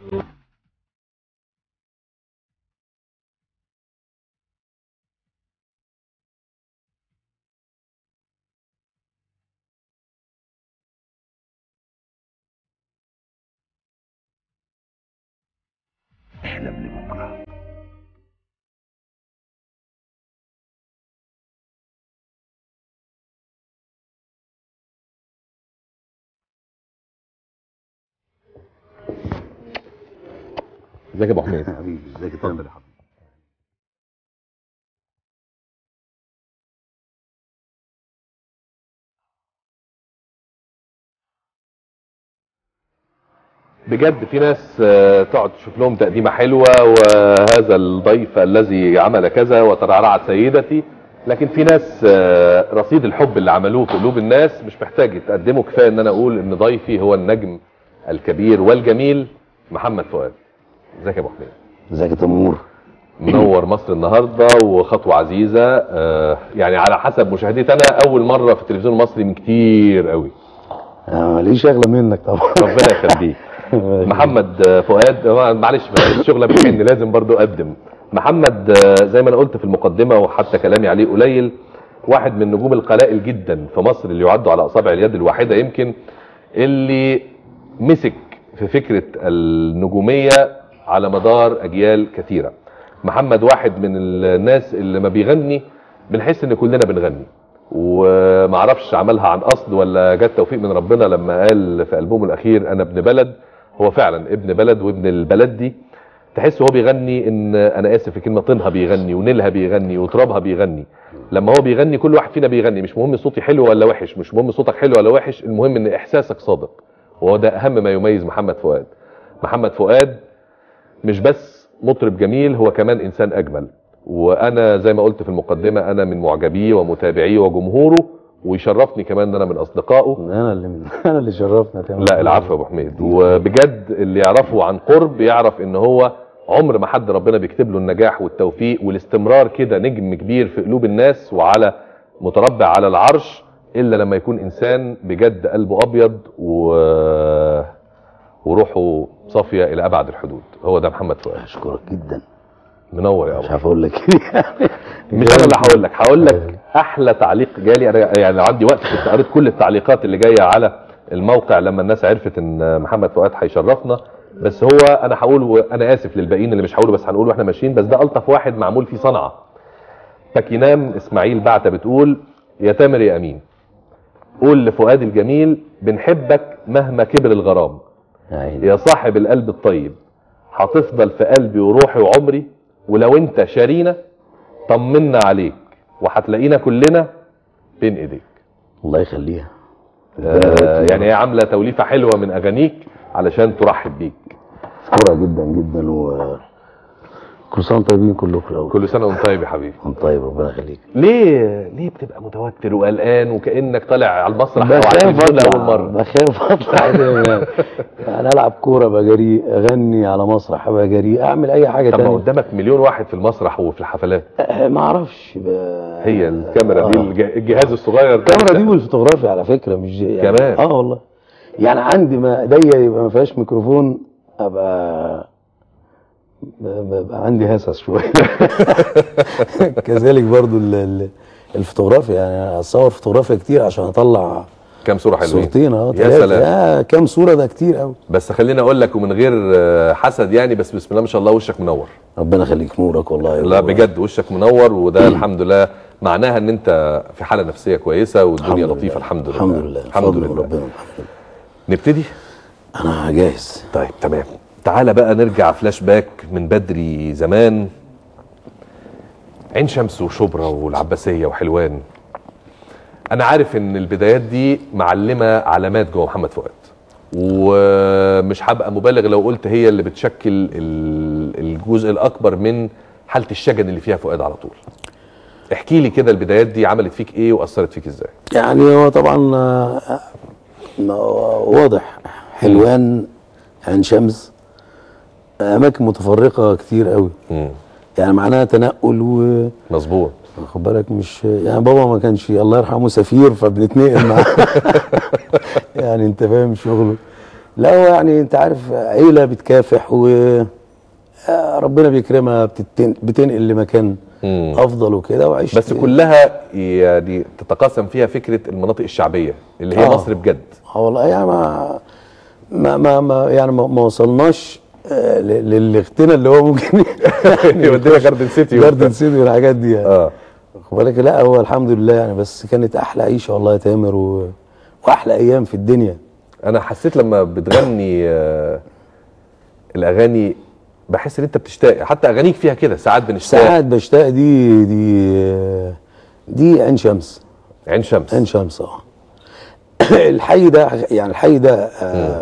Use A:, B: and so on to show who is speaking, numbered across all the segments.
A: احلم لبكره
B: ازيك يا ابو حميد
A: حبيبي ازيك يا تامر يا حبيبي
B: بجد في ناس آه، تقعد تشوف لهم تقديمه حلوه وهذا الضيف الذي عمل كذا وترعرعت سيدتي لكن في ناس آه، رصيد الحب اللي عملوه في قلوب الناس مش محتاج تقدمه كفايه ان انا اقول ان ضيفي هو النجم الكبير والجميل محمد فؤاد ازيك يا ابو حميد
A: ازيك يا تمور
B: منور مصر النهارده وخطوه عزيزه آه، يعني على حسب مشاهدتي انا اول مره في التلفزيون المصري من كتير قوي
A: آه، ماليش اغلى منك طبعا
B: ربنا يخليك محمد فؤاد هو معلش الشغله بتحن لازم برضو اقدم محمد آه، زي ما انا قلت في المقدمه وحتى كلامي عليه قليل واحد من نجوم القلائل جدا في مصر اللي يعدوا على اصابع اليد الواحده يمكن اللي مسك في فكره النجوميه على مدار اجيال كثيره محمد واحد من الناس اللي ما بيغني بنحس ان كلنا بنغني ومعرفش عملها عن قصد ولا جت توفيق من ربنا لما قال في ألبومه الأخير أنا ابن بلد هو فعلا ابن بلد وابن البلد دي تحس هو بيغني ان انا اسف في كلمه طينها بيغني ونيلها بيغني وترابها بيغني لما هو بيغني كل واحد فينا بيغني مش مهم صوتي حلو ولا وحش مش مهم صوتك حلو ولا وحش المهم ان احساسك صادق وهو ده اهم ما يميز محمد فؤاد محمد فؤاد مش بس مطرب جميل هو كمان انسان اجمل وانا زي ما قلت في المقدمه انا من معجبيه ومتابعيه وجمهوره ويشرفني كمان ان انا من اصدقائه
A: انا اللي من انا اللي شرفنا تامر
B: لا العفو يا ابو حميد وبجد اللي يعرفه عن قرب يعرف ان هو عمر ما حد ربنا بيكتب له النجاح والتوفيق والاستمرار كده نجم كبير في قلوب الناس وعلى متربع على العرش الا لما يكون انسان بجد قلبه ابيض و... وروحه صافيه الى ابعد الحدود هو ده محمد فؤاد
A: اشكرك جدا
B: منور يا
A: مش
B: ابو
A: عارف اقول لك ايه
B: مش انا اللي هقول لك هقول لك احلى تعليق جالي انا يعني لو عندي وقت كنت قريت كل التعليقات اللي جايه على الموقع لما الناس عرفت ان محمد فؤاد هيشرفنا بس هو انا هقول انا اسف للباقيين اللي مش هقوله بس هنقوله واحنا ماشيين بس ده الطف واحد معمول فيه صنعه باكينام اسماعيل بعته بتقول يا تامر يا امين قول لفؤاد الجميل بنحبك مهما كبر الغرام
A: يا عيني
B: يا صاحب القلب الطيب هتفضل في قلبي وروحي وعمري ولو انت شارينا طمنا عليك وهتلاقينا كلنا بين ايديك
A: الله يخليها
B: آه يعني هي عامله توليفه حلوه من اغانيك علشان ترحب بيك
A: اشكرها جدا جدا و كل سنه وانتم طيبين كلكم الاول
B: كل سنه وانت طيب يا حبيبي
A: وانت طيب ربنا يخليك
B: ليه ليه بتبقى متوتر وقلقان وكانك طالع على المسرح او على
A: بخاف
B: التلفزيون لاول
A: اطلع
B: مره
A: بخاف اطلع يعني العب كوره ابقى جريء اغني على مسرح ابقى جريء اعمل اي حاجه
B: طب ما
A: تانية
B: قدامك مليون واحد في المسرح وفي الحفلات
A: أه، ما اعرفش ب...
B: هي الكاميرا دي
A: آه.
B: الج- الجهاز الصغير ده
A: الكاميرا دي والفوتوغرافيا على فكره مش يعني
B: كمان.
A: اه والله يعني عندي ما ايديا يبقى ما فيهاش ميكروفون ابقى ب- ببقى عندي هسس شويه كذلك برضو ال- ال- الفوتوغرافيا يعني اصور فوتوغرافيا كتير عشان اطلع
B: كام صوره حلوين
A: صورتين اه
B: يا
A: ثلاثة.
B: سلام
A: يا كام صوره ده كتير قوي
B: بس خليني اقول لك ومن غير آه، حسد يعني بس بسم الله ما شاء الله وشك منور
A: ربنا يخليك نورك والله
B: لا بجد وشك منور وده الحمد لله معناها ان انت في حاله نفسيه كويسه والدنيا
A: الحمد
B: لطيفه
A: لله.
B: الحمد لله
A: الحمد لله
B: الحمد
A: فضل
B: لله
A: من ربنا الحمد لله.
B: نبتدي
A: انا جاهز
B: طيب تمام تعالى بقى نرجع فلاش باك من بدري زمان عين شمس وشبرا والعباسيه وحلوان انا عارف ان البدايات دي معلمه علامات جوه محمد فؤاد ومش هبقى مبالغ لو قلت هي اللي بتشكل ال- الجزء الاكبر من حاله الشجن اللي فيها فؤاد على طول احكي لي كده البدايات دي عملت فيك ايه واثرت فيك ازاي
A: يعني هو طبعا آه، ما هو واضح حلوان عين شمس اماكن متفرقه كتير قوي
B: مم.
A: يعني معناها تنقل و
B: مظبوط
A: واخد بالك مش يعني بابا ما كانش الله يرحمه سفير فبنتنقل معاه يعني انت فاهم شغله لا هو يعني انت عارف عيله بتكافح و آه، ربنا بيكرمها بتتن... بتنقل لمكان
B: مم.
A: افضل وكده وعشت
B: بس كلها يعني تتقاسم فيها فكره المناطق الشعبيه اللي هي
A: آه.
B: مصر بجد
A: اه والله يعني ما ما ما, ما يعني ما, ما وصلناش آه، ل- للاغتنى اللي هو ممكن
B: يودينا جاردن سيتي
A: جاردن سيتي والحاجات دي يعني
B: اه
A: خد بالك لا هو الحمد لله يعني بس كانت احلى عيشه والله يا تامر و... واحلى ايام في الدنيا
B: انا حسيت لما بتغني آه الاغاني بحس ان انت بتشتاق حتى اغانيك فيها كده ساعات بنشتاق
A: ساعات بشتاق دي دي دي عين شمس
B: عين شمس
A: عين شمس اه الحي ده يعني الحي ده آه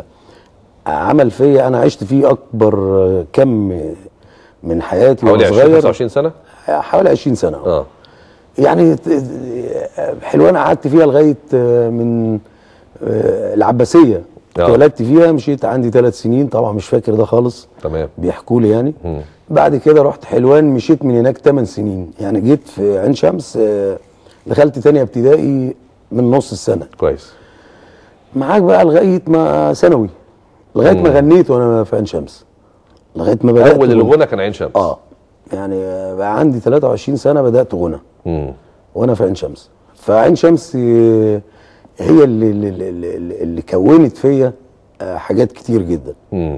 A: عمل فيا انا عشت فيه اكبر آه، كم من حياتي
B: حوالي
A: وانا
B: 20
A: صغير
B: 25 سنه
A: حوالي 20 سنه آه.
B: اه
A: يعني ت- حلوان قعدت فيها لغايه آه، من آه، العباسيه
B: آه.
A: اتولدت فيها مشيت عندي ثلاث سنين طبعا مش فاكر ده خالص
B: تمام
A: بيحكوا لي يعني
B: مم.
A: بعد كده رحت حلوان مشيت من هناك 8 سنين يعني جيت في عين شمس آه، دخلت تانية ابتدائي من نص السنه
B: كويس
A: معاك بقى لغايه ما ثانوي لغايه ما
B: مم.
A: غنيت وانا في عين شمس لغايه ما بدات
B: اول
A: غنى.
B: الغنى كان عين شمس
A: اه يعني آه، بقى عندي 23 سنه بدات غنى
B: مم.
A: وانا في عين شمس فعين شمس آه، هي اللي اللي, اللي, اللي, اللي كونت فيا آه، حاجات كتير جدا
B: مم.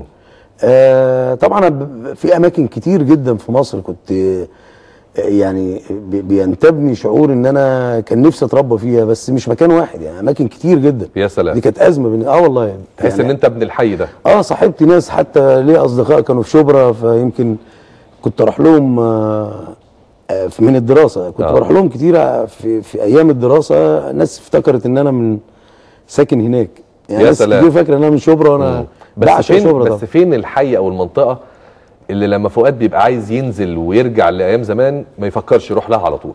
A: آه، طبعا أنا ب- في اماكن كتير جدا في مصر كنت آه، يعني بي- بينتابني شعور ان انا كان نفسي اتربى فيها بس مش مكان واحد يعني اماكن كتير جدا
B: يا سلام
A: دي كانت ازمه بين اه والله يعني
B: تحس ان انت ابن الحي ده
A: اه صاحبت ناس حتى ليه اصدقاء كانوا في شبرا فيمكن كنت اروح لهم آه، آه، في- من الدراسه كنت
B: آه.
A: بروح لهم كتير في في ايام الدراسه ناس افتكرت ان انا من ساكن هناك يعني
B: يا
A: ناس
B: سلام.
A: كتير فاكره ان انا من شبرا وانا
B: بس
A: بعشق
B: فين
A: شبرا
B: بس
A: طبعا
B: فين الحي او المنطقه اللي لما فؤاد بيبقى عايز ينزل ويرجع لايام زمان ما يفكرش يروح لها على طول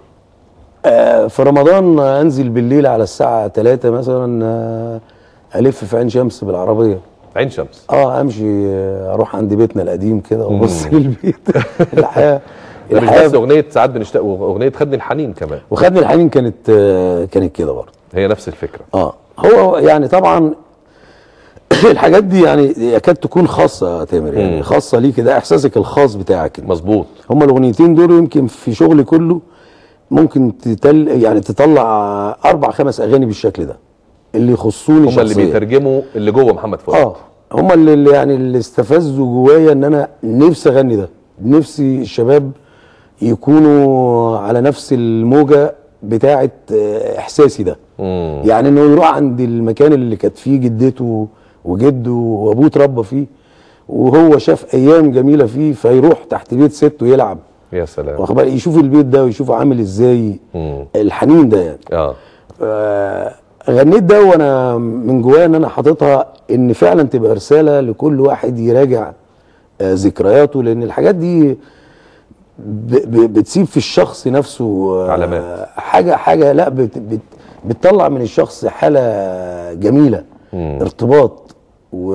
A: آه، في رمضان آه، انزل بالليل على الساعه 3 مثلا آه، الف في عين شمس بالعربيه
B: عين شمس
A: اه امشي آه، اروح عند بيتنا القديم كده وابص للبيت الحياه
B: ده مش
A: الحياه
B: بس اغنيه ساعات بنشتاق اغنيه خدني الحنين كمان
A: وخدني الحنين كانت آه، كانت كده برضه
B: هي نفس الفكره
A: اه هو يعني طبعا الحاجات دي يعني يكاد تكون خاصه يا تامر يعني
B: مم.
A: خاصه ليك ده احساسك الخاص بتاعك
B: مظبوط
A: هما الاغنيتين دول يمكن في شغلي كله ممكن تتل يعني تطلع اربع خمس اغاني بالشكل ده اللي يخصوني
B: هم اللي
A: شخصيا
B: بيترجموا اللي جوه محمد فؤاد
A: اه هما اللي اللي يعني اللي استفزوا جوايا ان انا نفسي اغني ده نفسي الشباب يكونوا على نفس الموجه بتاعه آه، احساسي ده
B: مم.
A: يعني انه يروح عند المكان اللي كانت فيه جدته وجده وابوه اتربى فيه وهو شاف ايام جميله فيه فيروح تحت بيت سته يلعب
B: يا سلام
A: واخد بالك يشوف البيت ده ويشوفه عامل ازاي
B: مم.
A: الحنين ده يعني
B: اه
A: آه، غنيت ده وانا من جوايا ان انا حاططها ان فعلا تبقى رساله لكل واحد يراجع آه، ذكرياته لان الحاجات دي ب- ب- بتسيب في الشخص نفسه آه،
B: علامات.
A: حاجه حاجه لا بت بت بتطلع من الشخص حاله جميله
B: مم.
A: ارتباط و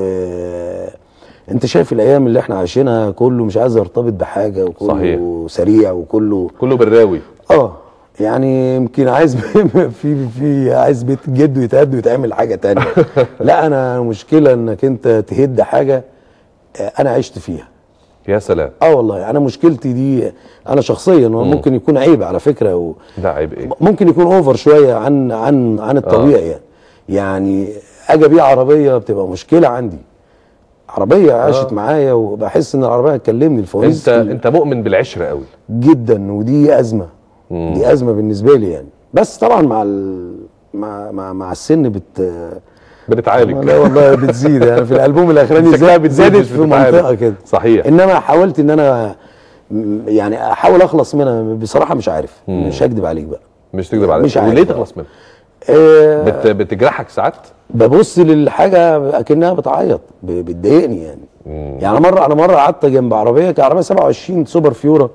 A: انت شايف الايام اللي احنا عايشينها كله مش عايز يرتبط بحاجه وكله
B: صحيح.
A: سريع وكله
B: كله بالراوي
A: اه يعني يمكن عايز في في عايز بيت جده يتهد ويتعمل حاجه تانية لا انا مشكله انك انت تهد حاجه آه، انا عشت فيها
B: يا سلام
A: اه والله انا مشكلتي دي انا شخصيا ممكن يكون عيب على فكره و
B: ده عيب ايه
A: ممكن يكون اوفر شويه عن عن عن الطبيعي يعني يعني اجي ابيع عربيه بتبقى مشكله عندي عربيه عاشت معايا وبحس ان العربيه هتكلمني الفوانيس
B: انت انت مؤمن بالعشره قوي
A: جدا ودي ازمه
B: مم.
A: دي ازمه بالنسبه لي يعني بس طبعا مع ال... مع مع مع السن بت
B: بنتعالج
A: لا والله بتزيد يعني في الالبوم الاخراني
B: شكلها
A: زاد
B: بتزيد
A: زادت
B: مش
A: في
B: بتتعالج.
A: منطقه كده
B: صحيح
A: انما حاولت ان انا م- يعني احاول اخلص منها بصراحه مش عارف
B: مم.
A: مش هكدب عليك بقى
B: مش تكذب عليك
A: مش عارف.
B: وليه تخلص منها
A: آه
B: بت... بتجرحك ساعات
A: ببص للحاجه اكنها بتعيط ب- بتضايقني يعني
B: مم.
A: يعني مره انا مره قعدت جنب عربيه كانت عربيه 27 سوبر فيورا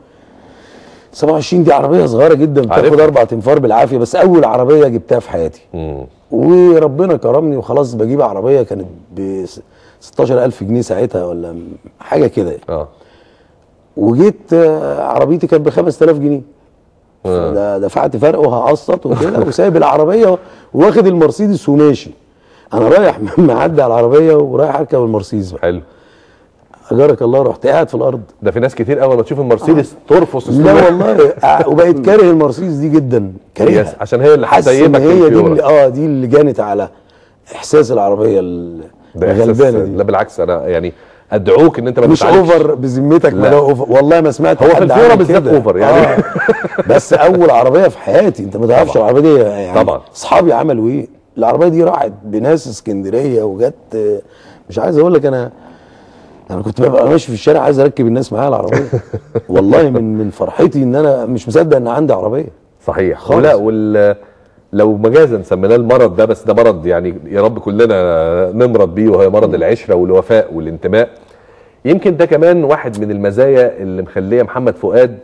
A: 27 دي عربيه صغيره جدا بتاخد
B: عارفها.
A: اربع تنفار بالعافيه بس اول عربيه جبتها في حياتي
B: مم.
A: وربنا كرمني وخلاص بجيب عربيه كانت ب 16000 جنيه ساعتها ولا م- حاجه كده
B: اه
A: وجيت آه، عربيتي كانت ب 5000 جنيه
B: آه.
A: ده دفعت فرق وهقسط وكده وسايب العربيه واخد المرسيدس وماشي انا رايح معدي على العربيه ورايح اركب المرسيدس بقى
B: حلو
A: اجارك الله رحت قاعد في الارض
B: ده في ناس كتير اول ما تشوف المرسيدس ترفض
A: لا والله آه، وبقيت كاره المرسيدس دي جدا كارهها
B: يس، عشان هي اللي
A: حاسس ان
B: هتسيبك في
A: هي دي
B: الفيورة.
A: اللي اه دي اللي جانت على احساس العربيه ال-
B: ده إحساس-
A: الغلبانه
B: لا
A: دي
B: بالعكس انا يعني ادعوك ان انت ما
A: مش
B: تتعالجش.
A: اوفر بذمتك ما
B: لا.
A: ده اوفر والله ما سمعت
B: هو في
A: حد
B: الفيورة
A: عمل
B: بالذات
A: كده.
B: أوفر يعني.
A: آه. بس اول عربيه في حياتي انت ما تعرفش
B: طبعا.
A: العربيه دي يعني
B: طبعا.
A: اصحابي عملوا ايه العربيه دي راحت بناس اسكندريه وجت آه، مش عايز اقول لك انا انا كنت ببقى ماشي في الشارع عايز اركب الناس معايا العربيه والله من من فرحتي ان انا مش مصدق ان عندي عربيه
B: صحيح
A: خالص.
B: ولا وال لو مجازا سميناه المرض ده بس ده مرض يعني يا رب كلنا نمرض بيه وهو مرض العشره والوفاء والانتماء يمكن ده كمان واحد من المزايا اللي مخليه محمد فؤاد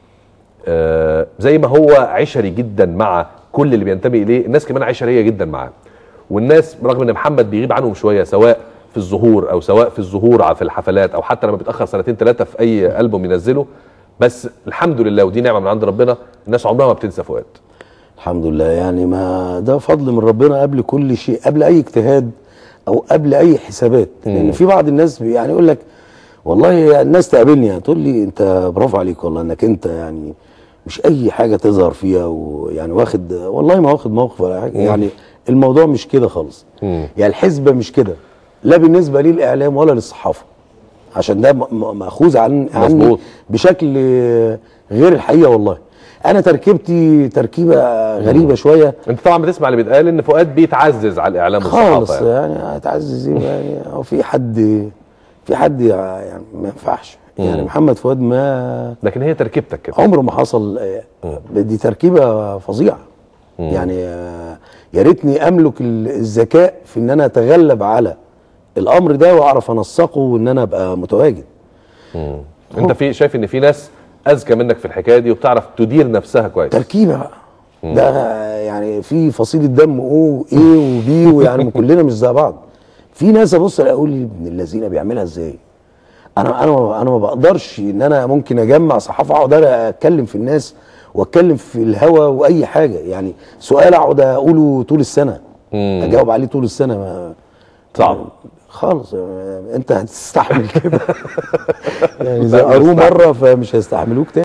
B: آه زي ما هو عشري جدا مع كل اللي بينتمي اليه الناس كمان عشريه جدا معاه والناس رغم ان محمد بيغيب عنهم شويه سواء في الظهور او سواء في الظهور في الحفلات او حتى لما بيتاخر سنتين ثلاثه في اي البوم ينزله بس الحمد لله ودي نعمه من عند ربنا الناس عمرها ما بتنسى فؤاد
A: الحمد لله يعني ما ده فضل من ربنا قبل كل شيء قبل اي اجتهاد او قبل اي حسابات لان في بعض الناس بي- يعني يقول لك والله الناس تقابلني يعني تقول لي انت برافو عليك والله انك انت يعني مش اي حاجه تظهر فيها ويعني واخد والله ما واخد موقف ولا حاجه يعني الموضوع مش كده خالص
B: مم.
A: يعني الحسبه مش كده لا بالنسبه لي الاعلام ولا للصحافه عشان ده م- م- ماخوذ عن عني
B: مظبوط.
A: بشكل غير الحقيقه والله انا تركيبتي تركيبه غريبه شويه
B: انت طبعا بتسمع اللي بيتقال ان فؤاد بيتعزز على الاعلام
A: خالص
B: والصحافه يعني.
A: يعني هتعزز ايه يعني هو في حد في حد يعني ما ينفعش يعني
B: مم.
A: محمد فؤاد ما
B: لكن هي تركيبتك كده
A: عمره ما حصل آه، دي تركيبه فظيعه يعني آه، يا ريتني املك ال- الذكاء في ان انا اتغلب على الامر ده واعرف انسقه وان انا ابقى متواجد
B: مم. انت في شايف ان في ناس اذكى منك في الحكايه دي وبتعرف تدير نفسها كويس
A: تركيبه بقى ده يعني في فصيله دم او ايه وبي ويعني كلنا مش زي بعض في ناس ابص اقول ابن الذين بيعملها ازاي انا انا انا ما بقدرش ان انا ممكن اجمع صحافه اقعد أنا اتكلم في الناس واتكلم في الهوا واي حاجه يعني سؤال اقعد اقوله طول السنه
B: مم.
A: اجاوب عليه طول السنه ما
B: صعب.
A: خالص انت هتستحمل كده يعني
B: لا،
A: زي قروه
B: بستحمل.
A: مره فمش هيستحملوك تاني